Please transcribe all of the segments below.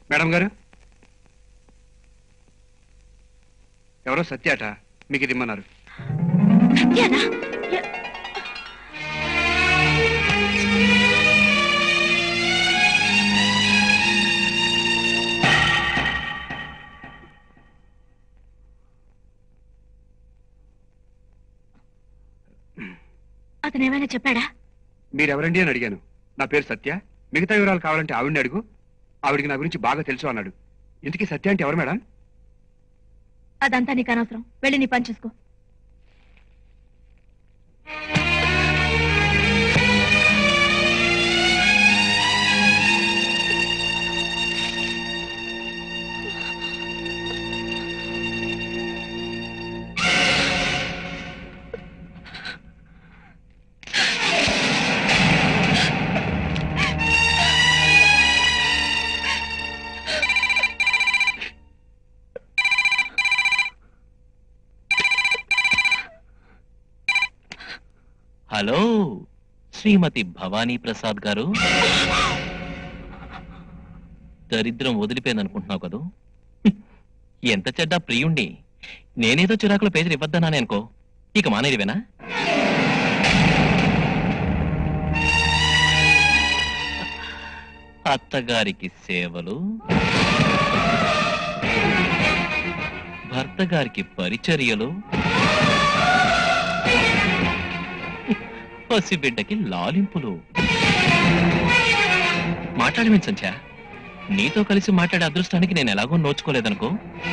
Madam గారు ఎవరో సత్యాట మీకు ఇది ఇమ్మన్నారు సత్యానా ఎ- అతను ఏమైనా చెప్పాడా మీరెవరండి అని అడిగాను నా పేరు సత్య మిగతా వివరాలు కావాలంటే ఆవిడని అడుగు ఆవిడికి నా గురించి బాగా తెలుసు అన్నాడు ఇంతకీ సత్య అంటే ఎవరు మేడం అదంతా నీకు అనవసరం వెళ్ళి నీ పని చూసుకో హలో శ్రీమతి భవానీ ప్రసాద్ గారు దరిద్రం వదిలిపోయింది అనుకుంటున్నావు కదూ హ్మ్. ఎంత చెడ్డ ప్రియుణ్ణి నేనేదో చిరాకుల పేజీలు ఇవ్వద్దన్నానే అనుకో ఇక మానేదివేనా అత్తగారికి సేవలు భర్త గారికి పరిచర్యలు పసిబిడ్డకి లాలింపులు మాట్లాడమేం సంచా నీతో కలిసి మాట్లాడే అదృష్టానికి నేను ఎలాగో నోచుకోలేదనుకో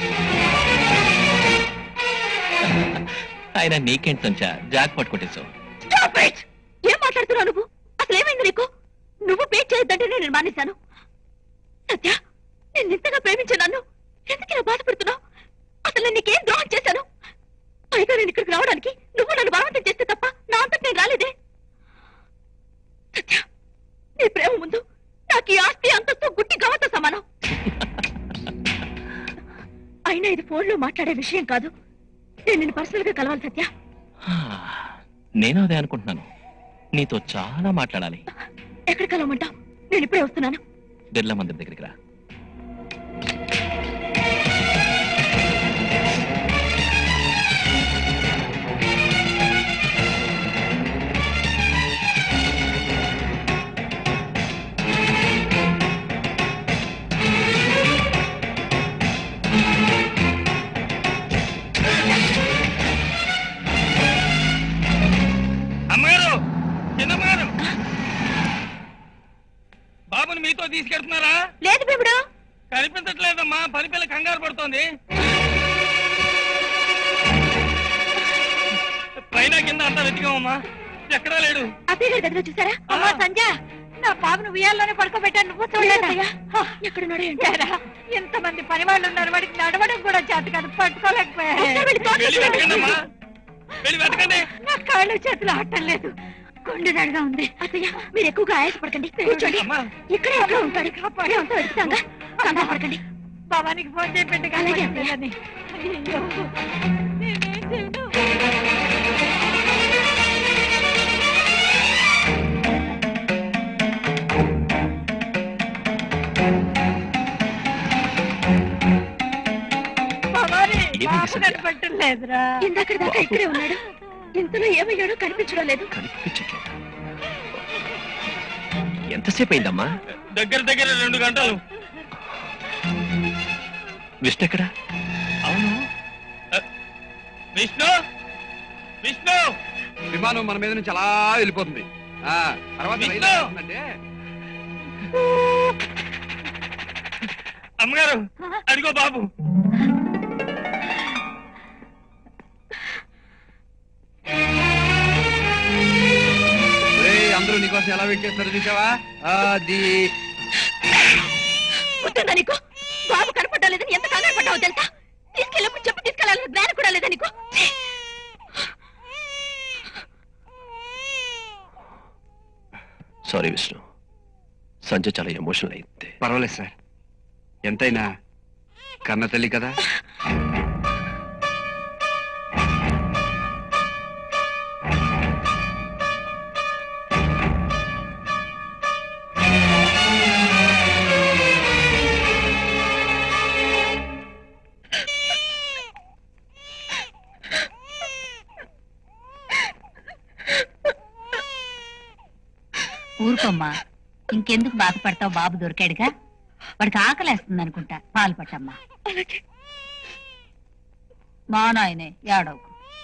ఆయన నీకేంటి సంచా జాక్ పట్టుకొట్టేశావు Stop it! ఏం మాట్లాడుతున్నావు నువ్వు అసలు ఏమైంది నీకు నువ్వు పే చేయొద్దంటే నేను మానేశాను సత్య నేను ఇంతగా ప్రేమించే నన్ను ఎందుకు ఇలా బాధపడుతున్నావు అసలు నేను నీకేం ద్రోహం చేశాను పైగా నేను ఇక్కడికి రావడానికి నువ్వు నన్ను బలవంతం చేస్తే తప్ప నా అంతకు నేను రాలేదే సత్య నీ ప్రేమ ముందు నాకు ఈ ఆస్తి అంతస్తు గుట్టి గవతో సమానం అయినా ఇది ఫోన్లో మాట్లాడే విషయం కాదు నేను నిన్ను పర్సనల్ గా కలవాలి సత్య నేను అదే అనుకుంటున్నాను నీతో చాలా మాట్లాడాలి ఎక్కడ కలవమంటావు నేను ఇప్పుడే వస్తున్నాను బిర్లా మందిర్ దగ్గరికి రా అమ్మగారు చిన్నమ్మగారు బాబుని మీతో తీసుకెళ్తున్నారా లేదు బిబుడు కనిపించట్లేదమ్మా పని పిల్ల కంగారు పడుతోంది పైన కింద అంతా వెతికామమ్మా ఎక్కడా లేడు అత్తయ్య గారి గదిలో చూసారా అమ్మా, సంజ నా బాబును ఉయ్యాల్లోనే పడుకోబెట్టాను నువ్వు చూడలేదా ఎక్కడున్నాడు ఏంటారా ఎంతమంది పని వాళ్ళు ఉన్నారు వాడికి నడవడం కూడా చేత కాదు పట్టుకోలేకపోయారు వెళ్ళి వెతకండి అమ్మా వెళ్ళి వెతకండి నా కాళ్ళు చేతులు ఆడటం లేదు కొండదాడుగా ఉంది అత్తయ్య మీరు ఎక్కువగా ఆయాసపడకండి కూర్చోండి అమ్మా ఇక్కడే ఎక్కడ ఉంటాడు మేమంతా వెతుకుతాంగా కంగారు పడకండి భవానికి ఫోన్ చేపెట్టి అలాగే కనపడలేదని. అయ్యో నేనేం చేయను? భవాని ఏమైంది బాబు సంధ్య? కనపడటం లేదురా ఇందాక దాకా ఇక్కడే ఉన్నాడు ఇంతలో ఏమయ్యాడో కనిపించడం లేదు కనిపించట్లేదు ఎంతసేపు అయిందమ్మా దగ్గర దగ్గర రెండు గంటలు విష్ణు ఎక్కడా అవును అ, విష్ణు విష్ణు విమానం మన మీద నుంచి అలా వెళ్ళిపోతుంది ఆ తర్వాత రైలు విష్ణు! వస్తుందంటే అమ్మగారు అడిగో బాబు ఒరేయ్, అందరూ నీకోసం ఎలా వెయిట్ చేస్తారో చూసావా అది గుర్తుందా నీకు బాబు కనపడడం లేదని ఎంత కంగారు పడ్డావో తెలుసా తీసుకెళ్ళప్పుడు చెప్పు తీసుకెళ్ళాలని జ్ఞానం కూడా లేదా నీకు ఛీ! సారీ విష్ణు సంజయ్ చాలా ఎమోషనల్ అయింది పర్వాలేదు సార్ ఎంతైనా కన్న తల్లి కదా ఊరుకోమ్మా ఇంకెందుకు బాధపడతావు బాబు దొరికాడుగా వాడికి ఆకలేస్తుంది అనుకుంటా పాలు పట్టమ్మా అలాగే మా నాయనే ఏడవకు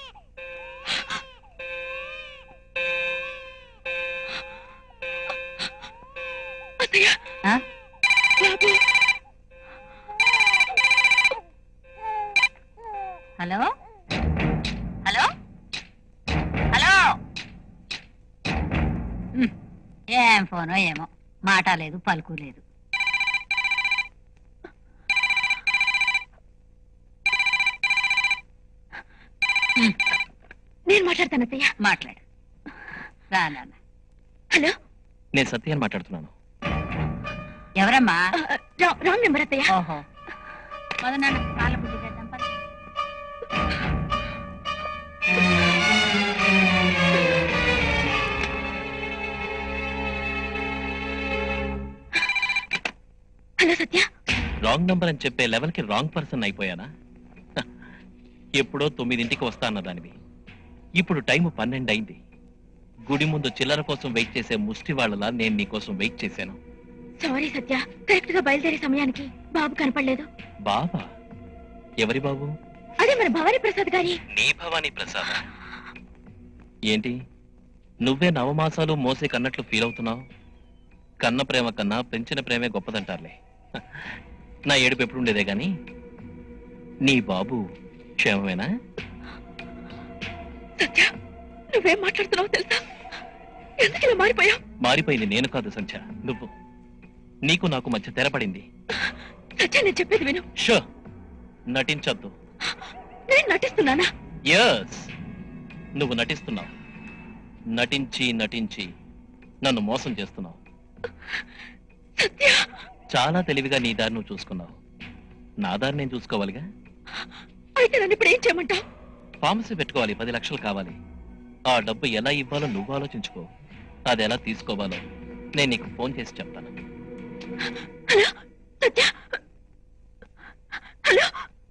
అత్తయ్య ఆ? బాబు హలో హలో హలో ఉమ్, ఏం ఫోనో ఏమో మాట లేదు పలుకు లేదు నేను మాట్లాడతాను అత్తయ్య మాట్లాడు రా నాన్న హలో నేను సత్యాన్ని మాట్లాడుతున్నాను ఎవరమ్మా ఆ, రా- రాంగ్ నెంబర్ అత్తయ్య ఓహో మొదనాన్న పాల బుద్ధి తెద్దాం పద. హలో సత్య రాంగ్ నంబర్ అని చెప్పే లెవెల్కి రాంగ్ పర్సన్ అయిపోయానా హ, ఎప్పుడో తొమ్మిదింటికి వస్తా అన్నదానివి ఇప్పుడు టైం పన్నెండు అయింది గుడి ముందు చిల్లర కోసం వెయిట్ చేసే ముష్టి వాళ్ళలా నేను నీ కోసం వెయిట్ చేశాను సారీ సత్య కరెక్ట్ గా బయలుదేరే సమయానికి బాబు కనపడలేదు బాబా ఎవరి బాబు అదే మన భవానీ ప్రసాద్ గారి నీ భవానీ ప్రసాద్ ఏంటి నువ్వే నవమాసాలు మోసే కన్నట్లు ఫీల్ అవుతున్నావు కన్న ప్రేమ కన్నా పెంచిన ప్రేమే గొప్పదంటారులే హ, నా ఏడుపు ఎప్పుడు ఉండేదే గాని నీ బాబు క్షేమమేనా సత్య నువ్వేం మాట్లాడుతున్నావు తెలుసా ఎందుకు ఇలా మారిపోయావు మారిపోయింది నేను కాదు సంధ్య నువ్వు నీకు నాకు మధ్య తెరపడింది సత్య నేను చెప్పేది విను షో నటించొద్దు నేను నటిస్తున్నానా ఎస్ నువ్వు నటిస్తున్నావు నటించి నటించి నన్ను మోసం చేస్తున్నావు సత్య చాలా తెలివిగా నీ దారి నువ్వు చూసుకున్నావు నా దారి నేను చూసుకోవాలిగా అయితే నన్ను ఇప్పుడు ఏం చేయమంటావు ఫార్మసీ పెట్టుకోవాలి పది లక్షలు కావాలి ఆ డబ్బు ఎలా ఇవ్వాలో నువ్వు ఆలోచించుకో అది ఎలా తీసుకోవాలో నేను నీకు ఫోన్ చేసి చెప్తాను హలో సత్య హలో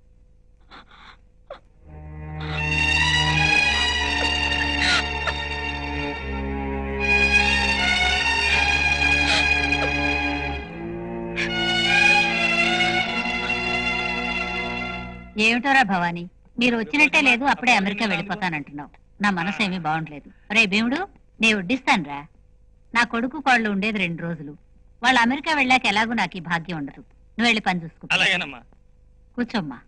ఏమిటోరా భవాని మీరు వచ్చినట్టే లేదు అప్పుడే అమెరికా వెళ్ళిపోతానంటున్నావు నా మనసు ఏమీ బాగుండలేదు రే భీముడు నేను వడ్డిస్తానురా నా కొడుకు కోళ్ళు ఉండేది రెండు రోజులు వాళ్ళు అమెరికా వెళ్ళాక ఎలాగూ నాకు ఈ భాగ్యం ఉండదు నువ్వు వెళ్ళి పని చూసుకో అలాగేనమ్మా కూర్చోమ్మా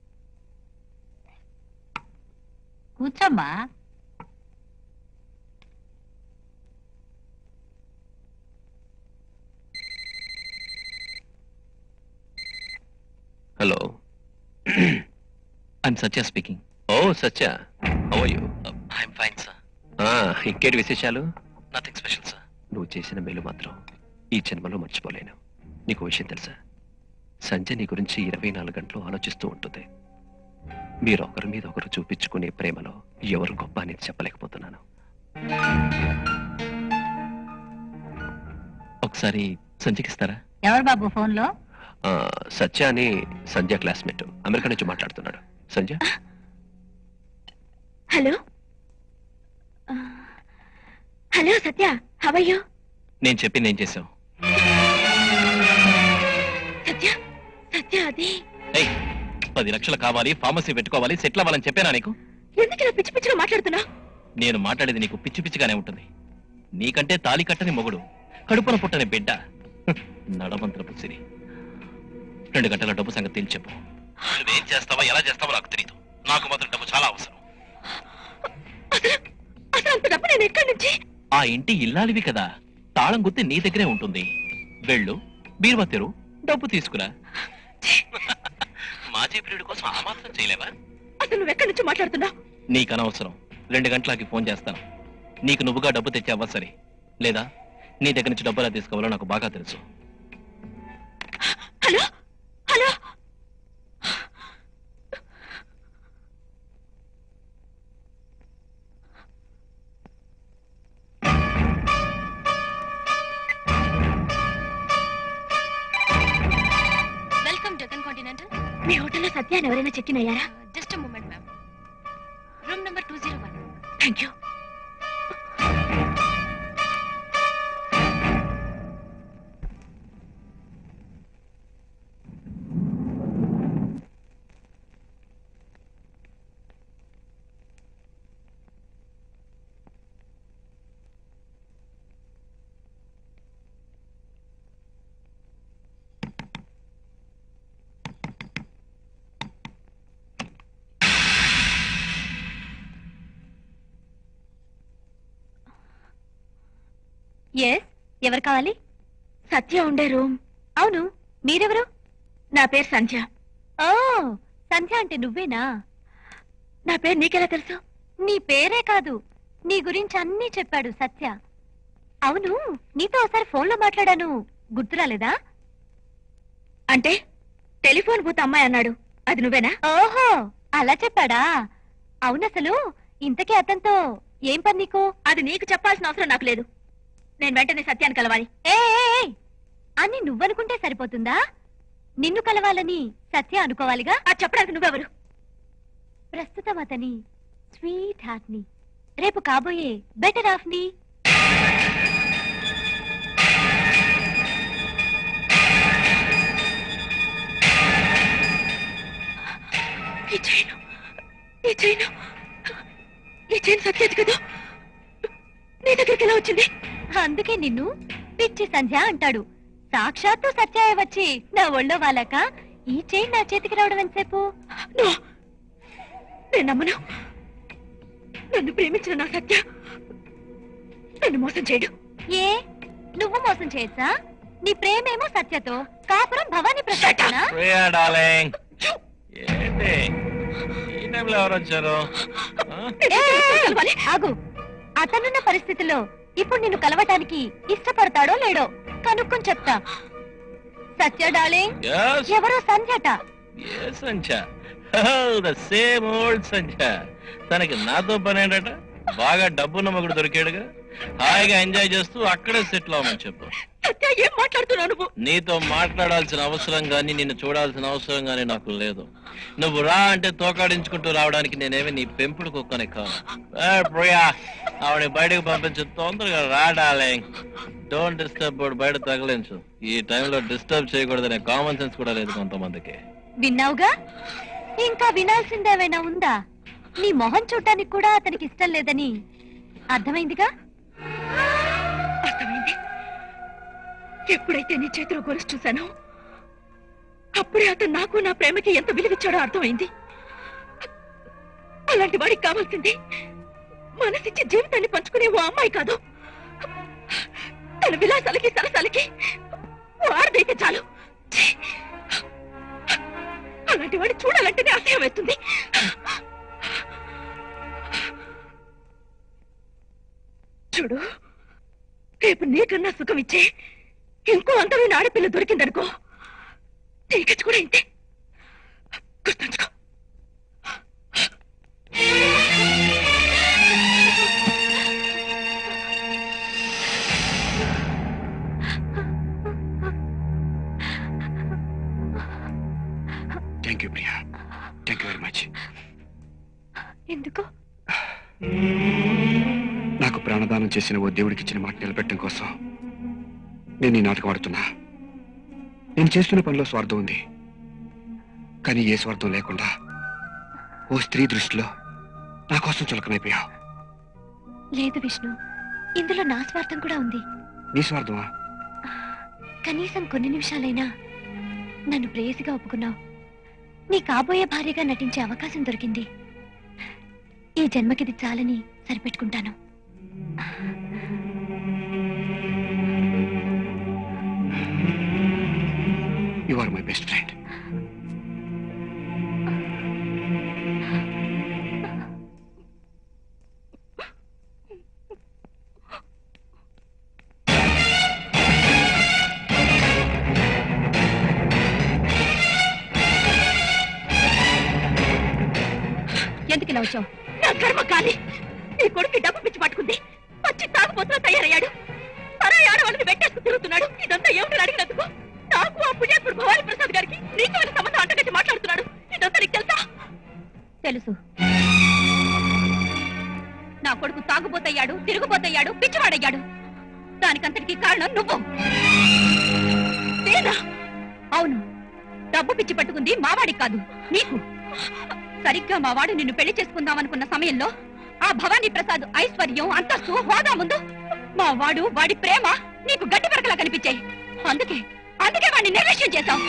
కూర్చోమ్మా hello I'm Satya speaking oh Satya how you I'm fine sir ఇంకేటి విశేషాలు నథింగ్ స్పెషల్ సార్ నువ్వు చేసిన మేలు మాత్రం ఈ జన్మలో మర్చిపోలేను నీకు విషయం తెలుసా సంజయ్ నీ గురించి ఇరవై నాలుగు గంటలు ఆలోచిస్తూ ఉంటుంది మీరు ఒకరి మీద ఒకరు చూపించుకునే ప్రేమలో ఎవరు గొప్ప అనేది చెప్పలేకపోతున్నాను ఒకసారి సంజయ్కి ఇస్తారా ఎవరు బాబు ఫోన్ లో ఆ, సత్య అని సంధ్య క్లాస్మేట్ అమెరికా నుంచి మాట్లాడుతున్నాడు సంధ్య హలో ఆ, హలో సత్య హవయ్యో నేను చెప్పి నేను చేసావు సత్య సత్య అది ఏయ్ పది లక్షలు కావాలి ఫార్మసీ పెట్టుకోవాలి సెటిల్ అవ్వాలని చెప్పానా నీకు ఎందుకు ఇలా పిచ్చి పిచ్చిగా మాట్లాడుతున్నావు నేను మాట్లాడేది నీకు పిచ్చి పిచ్చిగానే ఉంటుంది నీకంటే తాలి కట్టని మొగుడు కడుపున పుట్టని బిడ్డ హ్, నడమంత్రపు సిరి రెండు గంటల డబ్బు సంగతి తెలిసి చెప్పు నువ్వేం చేస్తావా ఎలా చేస్తావో నాకు తెలియదు నాకు మాత్రం డబ్బు చాలా అవసరం అసలు అసలు అంత డబ్బు నేను ఎక్కడి నుంచి ఆ ఇంటి ఇల్లాలివి కదా తాళం గుత్తి నీ దగ్గరే ఉంటుంది వెళ్ళు బీరువా తెరు డబ్బు తీసుకురా మాజీ ప్రియుడి కోసం ఆ మాత్రం చేయలేవా అసలు నువ్వు ఎక్కడి నుంచి మాట్లాడుతున్నావు నీకు అనవసరం రెండు గంటలకి ఫోన్ చేస్తాను నీకు నువ్వుగా డబ్బు తెచ్చావా సరే లేదా నీ దగ్గర నుంచి డబ్బు ఎలా తీసుకోవాలో నాకు బాగా తెలుసు hello hello welcome Deccan Continental మీ హోటల్లో సత్య అని ఎవరైనా చెక్కిన్ అయ్యారా just moment ma'am room number two zero one thank you yes ఎవరు కావాలి సత్య ఉండే రూమ్ అవును మీరెవరు నా పేరు సంధ్య ఓ సంధ్య అంటే నువ్వేనా నా పేరు నీకెలా తెలుసు నీ పేరే కాదు నీ గురించి అన్నీ చెప్పాడు సత్య అవును నీతో ఒకసారి ఫోన్లో మాట్లాడాను గుర్తురాలేదా అంటే టెలిఫోన్ బూత్ అమ్మాయి అన్నాడు అది నువ్వేనా ఓహో అలా చెప్పాడా అవునసలు ఇంతకీ అతనితో ఏం పని నీకు అది నీకు చెప్పాల్సిన అవసరం నాకు లేదు నేను వెంటనే సత్యాన్ని కలవాలి ఏ ఏ, ఏ! అని నువ్వనుకుంటే సరిపోతుందా నిన్ను కలవాలని సత్య అనుకోవాలిగా అది చెప్పడానికి నువ్వెవరు ప్రస్తుతం అతని స్వీట్ హార్ట్ ని రేపు కాబోయే బెటర్ హాఫ్ ని ఈ చైను ఈ చైను ఈ చైన్ సత్యది కదా నీ దగ్గరికి ఎలా వచ్చింది అందుకే నిన్ను పిచ్చి సంధ్య అంటాడు సాక్షాత్తు సత్యాయ వచ్చి నా ఒళ్ళో వాళ్ళక ఈ చైన్ నా చేతికి రావడం ఎంతసేపు నేను నమ్మను నన్ను ప్రేమించిన నా సత్య నన్ను మోసం చేయడు ఏ నువ్వు మోసం చేయొచ్చా నీ ప్రేమేమో సత్యతో కాపురం భవానీ ప్రసాద్ ప్రియా డార్లింగ్ ఏంటి ఈ టైంలో ఎవరు వచ్చారు ఆ? ఆగు అతనున్న పరిస్థితిలో ఇప్పుడు నిన్ను కలవటానికి ఇష్టపడతాడో లేడో కనుక్కొని చెప్తా సత్య డార్లింగ్ Yes, ఎవరో సంధ్యట yes, సంచ ద సేమ్ ఓల్డ్ సంచ తనకి నాతో పని ఏంటట బాగా డబ్బున్న మగుడు దొరికాడుగా హాయిగా ఎంజాయ్ చేస్తూ అక్కడే సెటిల్ అవ్వమని చెప్పు సత్య ఏం మాట్లాడుతున్నావు నువ్వు నీతో మాట్లాడాల్సిన అవసరం గాని నిన్ను చూడాల్సిన అవసరం గాని నాకు లేదు నువ్వు రా అంటే తోకాడించుకుంటూ రావడానికి నేనేమి నీ పెంపుడు కుక్కని కాను ఏ, ప్రియా ఆవిడ బయటకు పంపించు తొందరగా రా డార్లింగ్ డోంట్ డిస్టర్బ్ బయట తగలించు ఈ టైంలో డిస్టర్బ్ చేయకూడదనే కామన్ సెన్స్ కూడా లేదు కొంతమందికి విన్నావుగా ఇంకా వినాల్సిందేమైనా ఉందా నీ మొహం చూడటానికి కూడా అతనికి ఇష్టం లేదని అర్థమైందిగా అర్థమైంది ఎప్పుడైతే నీ చేతిలో గొలుసు చూశానో అప్పుడే అతను నాకు నా ప్రేమకి ఎంత విలువిచ్చాడో అర్థమైంది అలాంటి వాడికి కావాల్సింది మనసిచ్చి జీవితాన్ని పంచుకునే ఓ అమ్మాయి కాదు తన విలాసాలకి సరసాలకి ఓ ఆడదైతే చాలు ఛీ! అలాంటి వాడిని చూడాలంటేనే అసహ్యం వేస్తుంది చూడు రేపు నీకన్నా సుఖం ఇచ్చే ఇంకో అందమైన ఆడపిల్ల దొరికిందనుకో నీకచ్చి కూడా ఇంతే గుర్తుంచుకో thank you Priya thank you very much ఎందుకు నాకు ప్రాణదానం చేసిన ఓ దేవుడికి ఇచ్చిన మాట నిలబెట్టడం కోసం నేను ఈ నాటకం ఆడుతున్నా నేను చేస్తున్న పనిలో స్వార్థం ఉంది కానీ ఏ స్వార్థం లేకుండా ఓ స్త్రీ దృష్టిలో నా కోసం చులకనైపోయావు లేదు విష్ణు ఇందులో నా స్వార్థం కూడా ఉంది నీ స్వార్థమా కనీసం కొన్ని నిమిషాలైనా నన్ను ప్రేయసిగా ఒప్పుకున్నావు నీ కాబోయే భార్యగా నటించే అవకాశం దొరికింది ఈ జన్మకిది చాలని సరిపెట్టుకుంటాను you are my best friend ఎందుకు ఇలా వచ్చావు నా కర్మ కాలి నీ కొడుకు డబ్బు పిచ్చి పట్టుకుంది వచ్చి తాగుపోతున్నా తయారయ్యాడు పరాయి ఆడవాళ్ళని వెట్టేసుకు తిరుగుతున్నాడు ఇదంతా ఏమిటని అడిగినందుకు నాకు ఆ పుణ్యాత్ముడు భవానీ ప్రసాద్ గారికి నీకు వీళ్ళ సంబంధం అంటగట్టి మాట్లాడుతున్నాడు ఇదంతా నీకు తెలుసా తెలుసు నా కొడుకు తాగుబోతయ్యాడు తిరుగుబోతయ్యాడు పిచ్చివాడయ్యాడు దానికంతటికి కారణం నువ్వు నేనా అవును డబ్బు పిచ్చి పట్టుకుంది మావాడికి కాదు నీకు సరిగ్గా మా వాడు నిన్ను పెళ్లి చేసుకుందామనుకున్న సమయంలో ఆ భవానీ ప్రసాద్ ఐశ్వర్యం అంతస్తు హోదా ముందు మా వాడు వాడి ప్రేమ నీకు గడ్డి పెరకలా కనిపించాయి అందుకే అందుకే వాడిని నిర్లక్ష్యం చేశాం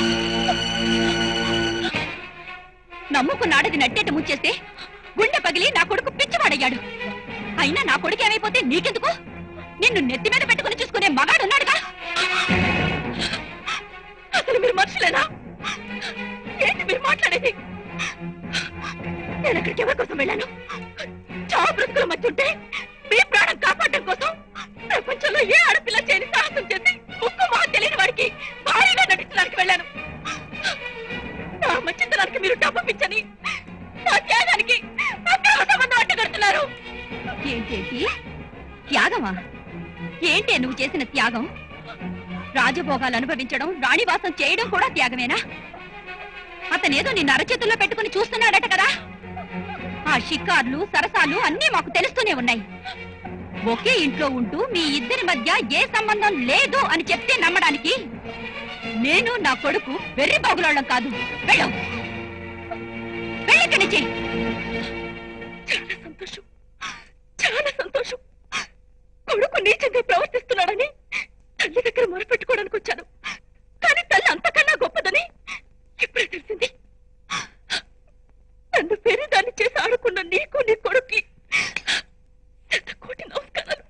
నమ్ముకున్న ఆడది నట్టేట ముంచేస్తే గుండె పగిలి నా కొడుకు పిచ్చివాడయ్యాడు అయినా నా కొడుకు ఏమైపోతే నీకెందుకు నిన్ను నెత్తి మీద పెట్టుకుని తట్టుకునే మగాడు ఉన్నాడుగా అసలు మీరు మనుషులేనా ఏంటి మీరు మాట్లాడేది నేను అక్కడికి ఎవరి కోసం వెళ్ళాను చావు బ్రతుకుల మధ్య ఉంటే మీ ప్రాణం కాపాడడం కోసం ప్రపంచంలో ఏ ఆడపిల్ల చేయని సాహసం చేసి ఉక్కు మా తెలియని వాడికి భారీగా నటించడానికి వెళ్ళాను నా మంచితనానికి మీరు డబ్బు పిచ్చని నా త్యాగానికి అక్రమ సంబంధం అడ్డగడుతున్నారు ఏంటేంటి త్యాగమా ఏంటే నువ్వు చేసిన త్యాగం రాజభోగాలు అనుభవించడం రాణివాసం చేయడం కూడా త్యాగమేనా అతనేదో నిన్ను అరచేతుల్లో పెట్టుకుని చూస్తున్నాడట కదా ఆ షికార్లు సరసాలు అన్నీ మాకు తెలుస్తూనే ఉన్నాయి ఒకే ఇంట్లో ఉంటూ మీ ఇద్దరి మధ్య ఏ సంబంధం లేదు అని చెప్తే నమ్మడానికి నేను నా కొడుకు వెర్రి బాగులాళ్ళం కాదు వెళ్ళు వెళ్ళిక్కడి నుంచి చాలా సంతోషం చాలా సంతోషం కొడుకు నీచంగా ప్రవర్తిస్తున్నాడని తల్లి దగ్గర మొరపెట్టుకోవడానికి వచ్చాను కానీ తల్లి అంతకన్నా గొప్పదని ఇప్పుడే తెలిసింది నన్ను పేరు దాన్ని చేసి ఆడుకున్న నీకు నీ కొడుక్కి కోటి నమస్కారాలు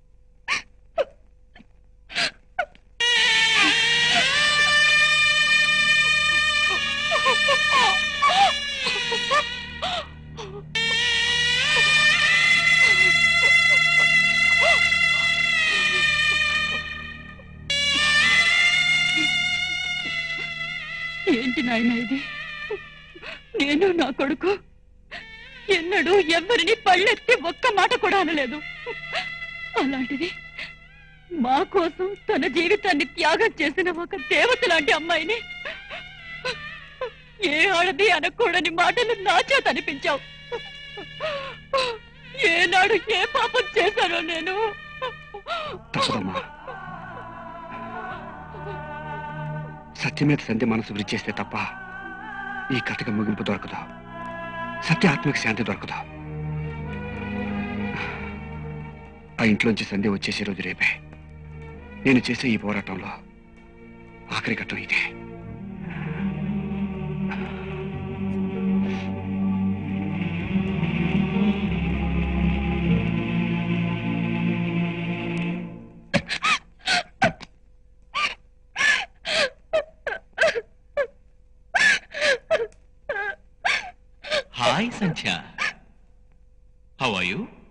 ఏంటి నాయన ఇది నేను నా కొడుకు ఎన్నడూ ఎవరిని పళ్ళెత్తి ఒక్క మాట కూడా అనలేదు అలాంటిది మా కోసం తన జీవితాన్ని త్యాగం చేసిన ఒక దేవత లాంటి అమ్మాయిని ఏ ఆడది అనకూడని మాటలు నా చేత అనిపించావు ఏనాడు ఏ పాపం చేశానో నేను తప్పదమ్మా సత్యం మీద సంధి మనసు విరిచేస్తే తప్ప ఈ కథకి ముగింపు దొరకదు సత్య ఆత్మకి శాంతి దొరకదు ఆ ఇంట్లోంచి సంధి వచ్చేసే రోజు రేపే నేను చేసే ఈ పోరాటంలో ఆఖరి ఘట్టం ఇదే hi Sandhya how are you